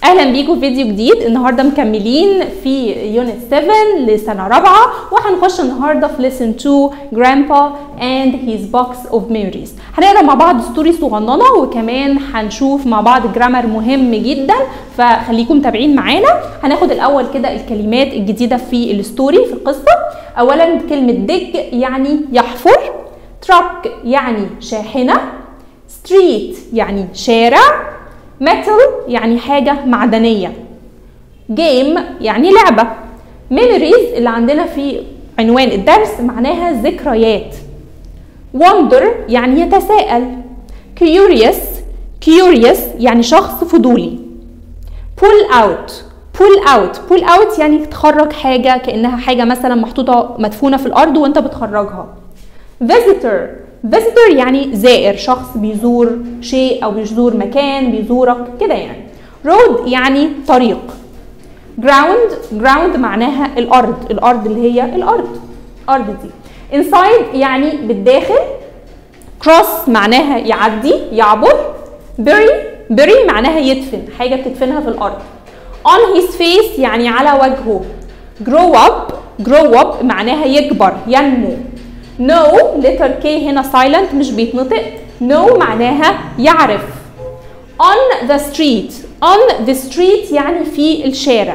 اهلا بيكم في فيديو جديد النهارده مكملين في يونت 7 لسنه رابعه وهنخش النهارده في ليسن 2 جرامبا اند هيز بوكس اوف ميموريز هنقرا مع بعض ستوري صغننه وكمان هنشوف مع بعض جرامر مهم جدا فخليكم متابعين معانا هناخد الاول كده الكلمات الجديده في الستوري في القصه اولا كلمه دج يعني يحفر تراك يعني شاحنه ستريت يعني شارع metal يعني حاجة معدنية game يعني لعبة memories اللي عندنا في عنوان الدرس معناها ذكريات wonder يعني يتساءل curious curious يعني شخص فضولي pull out pull out pull out يعني تخرج حاجة كأنها حاجة مثلا محطوطة مدفونة في الأرض وأنت بتخرجها visitor visitor يعني زائر شخص بيزور شيء او بيزور مكان بيزورك كده يعني road يعني طريق ground ground معناها الارض الارض اللي هي الارض الارض دي inside يعني بالداخل cross معناها يعدي يعبر bury bury معناها يدفن حاجه بتدفنها في الارض on his face يعني على وجهه grow up grow up معناها يكبر ينمو no letter K هنا silent مش بيتنطق no معناها يعرف on the street on the street يعني في الشارع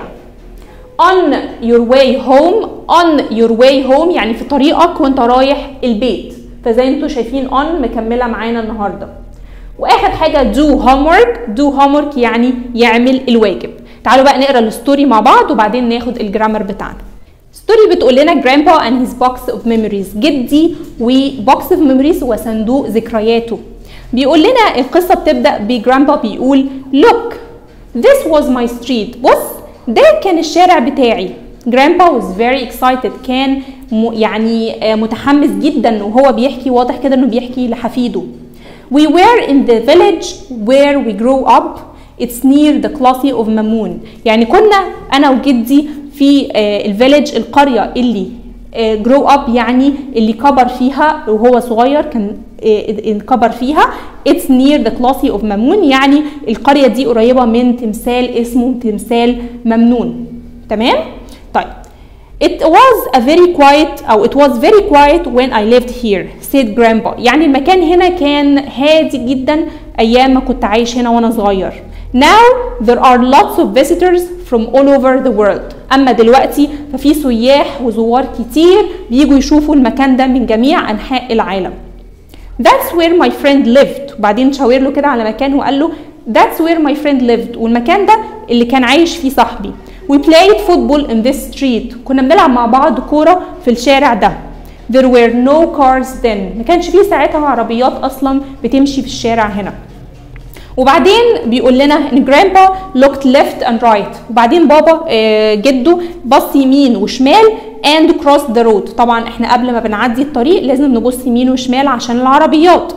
on your way home on your way home يعني في طريقك وانت رايح البيت فزي انتوا شايفين on مكملة معانا النهاردة واخر حاجة do homework do homework يعني يعمل الواجب تعالوا بقى نقرا الستوري مع بعض وبعدين ناخد الجرامر بتاعنا ستوري بتقول لنا grandpa and his box of memories جدي وبوكس اوف memories هو صندوق ذكرياته بيقول لنا القصة بتبدأ بجرامبا بيقول look this was my street بص ده كان الشارع بتاعي grandpa was very excited كان يعني متحمس جدا وهو بيحكي واضح كده انه بيحكي لحفيده we were in the village where we grew up it's near the classy of Mamoon يعني كنا انا وجدي في الفيلج القريه اللي جرو اب يعني اللي كبر فيها وهو صغير كان كبر فيها اتس نير ذا كلاسي اوف ممنون يعني القريه دي قريبه من تمثال اسمه تمثال ممنون تمام طيب It was a very quiet أو it was very quiet when I lived here said grandpa يعني المكان هنا كان هادي جدا أيام ما كنت عايش هنا وأنا صغير Now there are lots of visitors from all over the world اما دلوقتي ففي سياح وزوار كتير بيجوا يشوفوا المكان ده من جميع انحاء العالم That's where my friend lived وبعدين شاور له كده على مكان وقال له That's where my friend lived والمكان ده اللي كان عايش فيه صاحبي We played football in this street كنا بنلعب مع بعض كورة في الشارع ده There were no cars then ما كانش فيه ساعتها عربيات أصلا بتمشي في الشارع هنا وبعدين بيقول لنا ان جرامبا looked left and right وبعدين بابا جده بص يمين وشمال and crossed the road طبعا احنا قبل ما بنعدي الطريق لازم نبص يمين وشمال عشان العربيات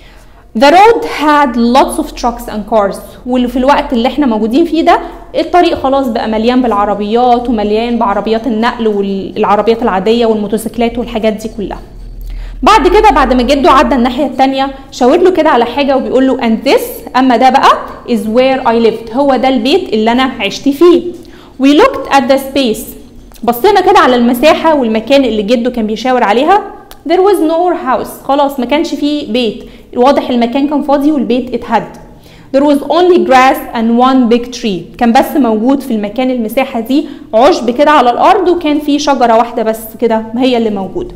The road had lots of trucks and cars واللي في الوقت اللي احنا موجودين فيه ده الطريق خلاص بقى مليان بالعربيات ومليان بعربيات النقل والعربيات العادية والموتوسيكلات والحاجات دي كلها بعد كده بعد ما جده عدى الناحيه الثانيه شاور له كده على حاجه وبيقول له and this اما ده بقى is where I lived هو ده البيت اللي انا عشت فيه we looked at the space بصينا كده على المساحه والمكان اللي جده كان بيشاور عليها there was no house خلاص ما كانش فيه بيت واضح المكان كان فاضي والبيت اتهد there was only grass and one big tree كان بس موجود في المكان المساحه دي عشب كده على الارض وكان فيه شجره واحده بس كده هي اللي موجوده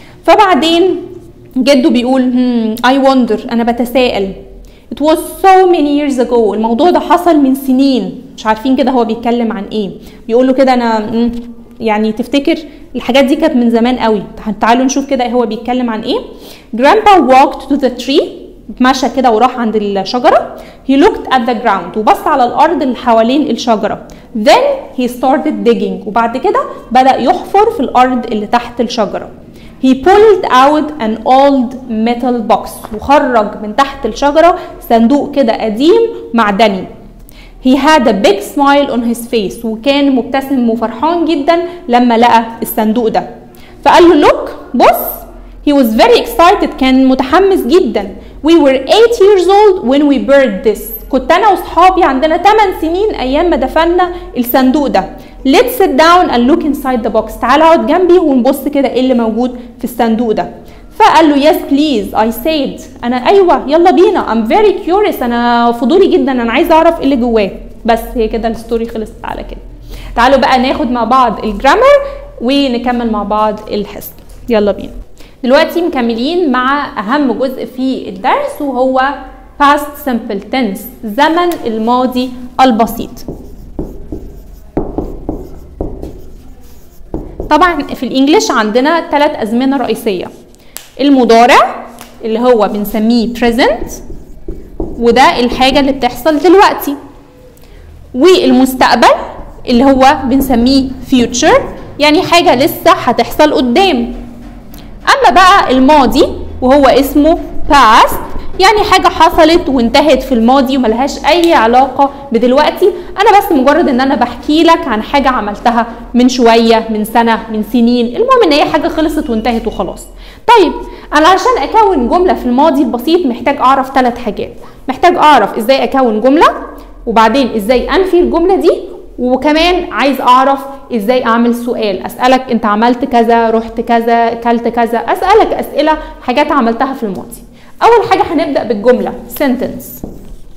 فبعدين جده بيقول hmm, I wonder أنا بتساءل It was so many years ago الموضوع ده حصل من سنين مش عارفين كده هو بيتكلم عن ايه بيقول له كده أنا يعني تفتكر الحاجات دي كانت من زمان قوي تعالوا نشوف كده هو بيتكلم عن ايه Grandpa walked to the tree مشى كده وراح عند الشجرة he looked at the ground وبص على الأرض اللي حوالين الشجرة then he started digging وبعد كده بدأ يحفر في الأرض اللي تحت الشجرة He pulled out an old metal box وخرج من تحت الشجرة صندوق كده قديم معدني. He had a big smile on his face وكان مبتسم وفرحان جدا لما لقى الصندوق ده. فقال له look بص he was very excited كان متحمس جدا. We were 8 years old when we buried this كنت انا واصحابي عندنا 8 سنين ايام ما دفنا الصندوق ده let's sit down and look inside the box تعال اقعد جنبي ونبص كده ايه اللي موجود في الصندوق ده فقال له yes please I said انا ايوه يلا بينا I'm very curious انا فضولي جدا انا عايزه اعرف ايه اللي جواه بس هي كده الستوري خلصت على كده تعالوا بقى ناخد مع بعض الجرامر ونكمل مع بعض الحصه يلا بينا دلوقتي مكملين مع اهم جزء في الدرس وهو past simple tense زمن الماضي البسيط طبعا في الانجليش عندنا ثلاث ازمنه رئيسيه المضارع اللي هو بنسميه present وده الحاجه اللي بتحصل دلوقتي والمستقبل اللي هو بنسميه future يعني حاجه لسه هتحصل قدام اما بقى الماضي وهو اسمه past يعني حاجة حصلت وانتهت في الماضي وملهاش أي علاقة بدلوقتي أنا بس مجرد إن أنا بحكي لك عن حاجة عملتها من شوية من سنة من سنين المهم إن هي حاجة خلصت وانتهت وخلاص طيب أنا عشان أكون جملة في الماضي البسيط محتاج أعرف ثلاث حاجات محتاج أعرف إزاي أكون جملة وبعدين إزاي أنفي الجملة دي وكمان عايز اعرف ازاي اعمل سؤال اسالك انت عملت كذا رحت كذا كلت كذا اسالك اسئله حاجات عملتها في الماضي اول حاجه هنبدا بالجمله sentence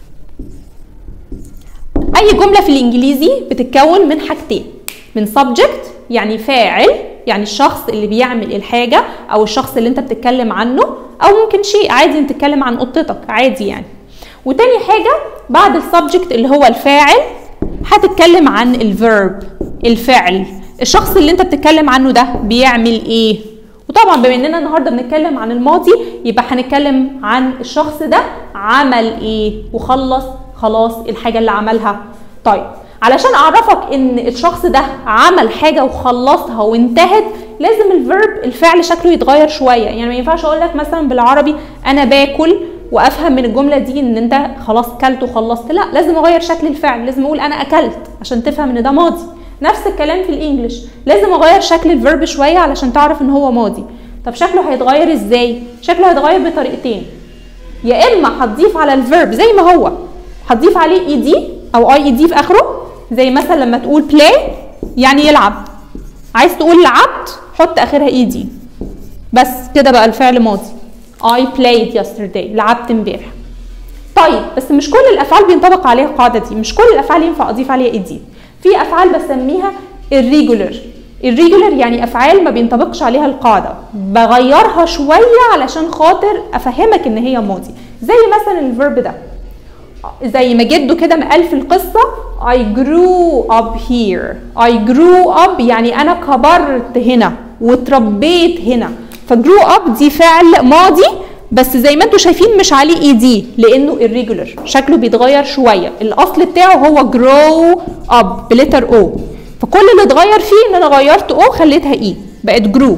اي جمله في الانجليزي بتتكون من حاجتين من subject يعني فاعل يعني الشخص اللي بيعمل الحاجه او الشخص اللي انت بتتكلم عنه او ممكن شيء عادي انت تتكلم عن قطتك عادي يعني وتاني حاجه بعد السبجكت اللي هو الفاعل هتتكلم عن الفيرب الفعل الشخص اللي انت بتتكلم عنه ده بيعمل ايه وطبعا بما اننا النهارده بنتكلم عن الماضي يبقى هنتكلم عن الشخص ده عمل ايه وخلص خلاص الحاجه اللي عملها طيب علشان اعرفك ان الشخص ده عمل حاجه وخلصها وانتهت لازم الفيرب الفعل شكله يتغير شويه يعني ما ينفعش اقول لك مثلا بالعربي انا باكل وافهم من الجمله دي ان انت خلاص كلت وخلصت لا لازم اغير شكل الفعل لازم اقول انا اكلت عشان تفهم ان ده ماضي نفس الكلام في الانجليش لازم اغير شكل الفيرب شويه علشان تعرف ان هو ماضي طب شكله هيتغير ازاي شكله هيتغير بطريقتين يا اما هتضيف على الفيرب زي ما هو هتضيف عليه اي دي او اي اي دي في اخره زي مثلا لما تقول بلاي يعني يلعب عايز تقول لعبت حط اخرها اي دي بس كده بقى الفعل ماضي I played yesterday لعبت امبارح طيب بس مش كل الافعال بينطبق عليها القاعده دي مش كل الافعال ينفع اضيف عليها اي دي في افعال بسميها irregular irregular يعني افعال ما بينطبقش عليها القاعده بغيرها شويه علشان خاطر افهمك ان هي ماضي زي مثلا الفيرب ده زي ما جده كده ما قال في القصه I grew up here I grew up يعني انا كبرت هنا واتربيت هنا فجرو اب دي فعل ماضي بس زي ما انتم شايفين مش عليه اي دي لانه irregular شكله بيتغير شويه الاصل بتاعه هو grow up بلتر او فكل اللي اتغير فيه ان انا غيرت او خليتها اي بقت جرو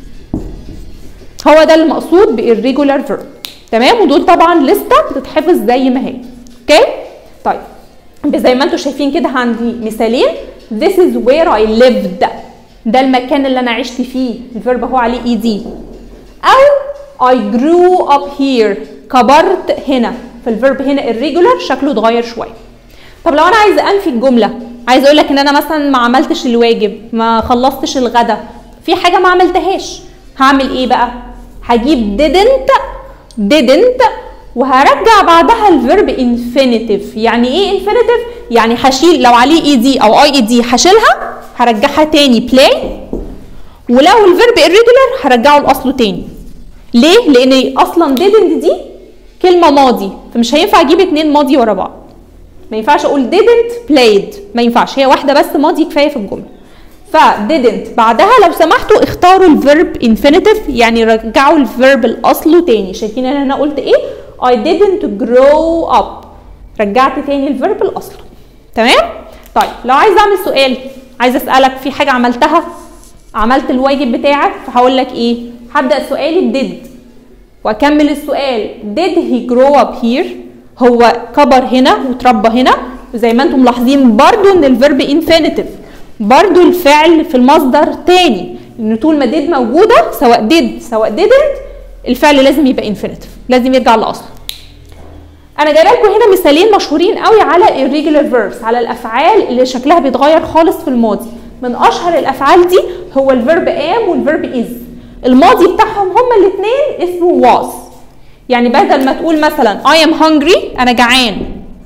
هو ده المقصود بالريجولار فيرب تمام ودول طبعا لسته بتتحفظ زي ما هي اوكي طيب زي ما انتم شايفين كده عندي مثالين this is where I lived ده المكان اللي انا عشت فيه الفيرب هو عليه اي دي او I grew up here كبرت هنا فالفيرب هنا irregular شكله اتغير شويه طب لو انا عايزه انفي الجمله عايزه اقول لك ان انا مثلا ما عملتش الواجب ما خلصتش الغدا في حاجه ما عملتهاش هعمل ايه بقى هجيب didn't didn't وهرجع بعدها الفيرب infinitive يعني ايه infinitive يعني هشيل لو عليه اي دي او اي اي دي هشيلها هرجعها تاني play ولو الفيرب irregular هرجعه لاصله تاني ليه لان اصلا didn't دي كلمه ماضي فمش هينفع اجيب اتنين ماضي ورا بعض ما ينفعش اقول didn't played ما ينفعش هي واحده بس ماضي كفايه في الجمله ف didn't بعدها لو سمحتوا اختاروا الفيرب infinitive يعني رجعوا الفيرب لاصله تاني شايفين انا هنا قلت ايه I didn't grow up رجعت تاني الفيرب لاصله تمام طيب لو عايز اعمل سؤال عايز اسالك في حاجه عملتها عملت الواجب بتاعك فهقول لك ايه هبدا سؤالي ب did واكمل السؤال did he grow up here هو كبر هنا وتربى هنا وزي ما انتم ملاحظين برضو ان الفيرب infinitive برضو الفعل في المصدر تاني ان طول ما did موجوده سواء did سواء didn't الفعل لازم يبقى infinitive لازم يرجع لاصله انا جايبه لكم هنا مثالين مشهورين قوي على irregular verbs على الافعال اللي شكلها بيتغير خالص في الماضي من اشهر الافعال دي هو الفيرب am والفيرب is الماضي بتاعهم هما الاثنين اسمه was يعني بدل ما تقول مثلا I am hungry انا جعان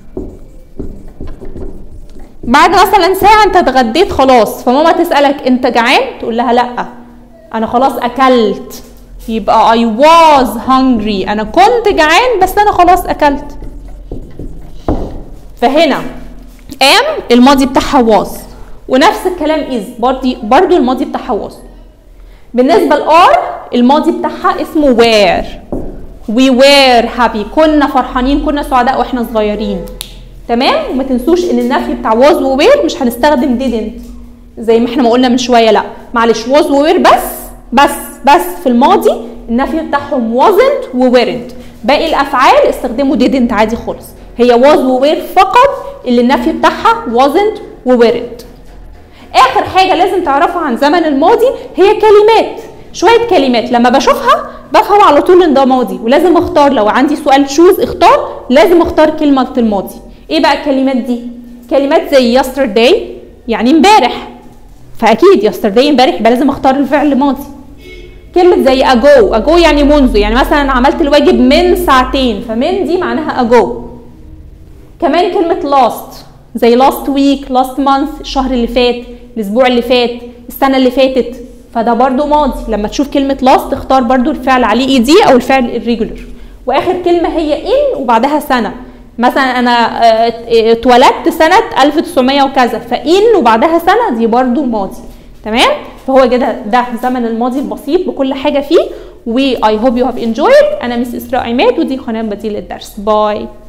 بعد مثلا ساعة انت اتغديت خلاص فماما تسألك انت جعان تقول لها لا انا خلاص اكلت يبقى I was hungry انا كنت جعان بس انا خلاص اكلت فهنا am الماضي بتاعها was ونفس الكلام is برضي برضو الماضي بتاعها was بالنسبة لار الماضي بتاعها اسمه were we were happy كنا فرحانين كنا سعداء واحنا صغيرين تمام وما تنسوش ان النفي بتاع was و were مش هنستخدم didn't زي ما احنا ما قلنا من شويه لا معلش was و were بس بس بس في الماضي النفي بتاعهم wasn't و weren't باقي الافعال استخدموا didn't عادي خالص هي was و were فقط اللي النفي بتاعها wasn't و weren't اخر حاجه لازم تعرفها عن زمن الماضي هي كلمات شويه كلمات لما بشوفها بفهم على طول ان ده ماضي ولازم اختار لو عندي سؤال شوز اختار لازم اختار كلمه الماضي ايه بقى الكلمات دي كلمات زي yesterday يعني امبارح فاكيد yesterday امبارح يبقى لازم اختار الفعل ماضي كلمة زي ago ago يعني منذ يعني مثلا عملت الواجب من ساعتين فمن دي معناها ago كمان كلمة last زي last week last month الشهر اللي فات الاسبوع اللي فات السنة اللي فاتت فده برضو ماضي لما تشوف كلمة last تختار برضو الفعل عليه اي دي او الفعل irregular واخر كلمة هي in وبعدها سنة مثلا انا اتولدت سنة 1900 وكذا فإن وبعدها سنة دي برضو ماضي تمام فهو كده ده زمن الماضي البسيط بكل حاجة فيه و I hope you have enjoyed أنا مس إسراء عماد ودي قناة بديل الدرس باي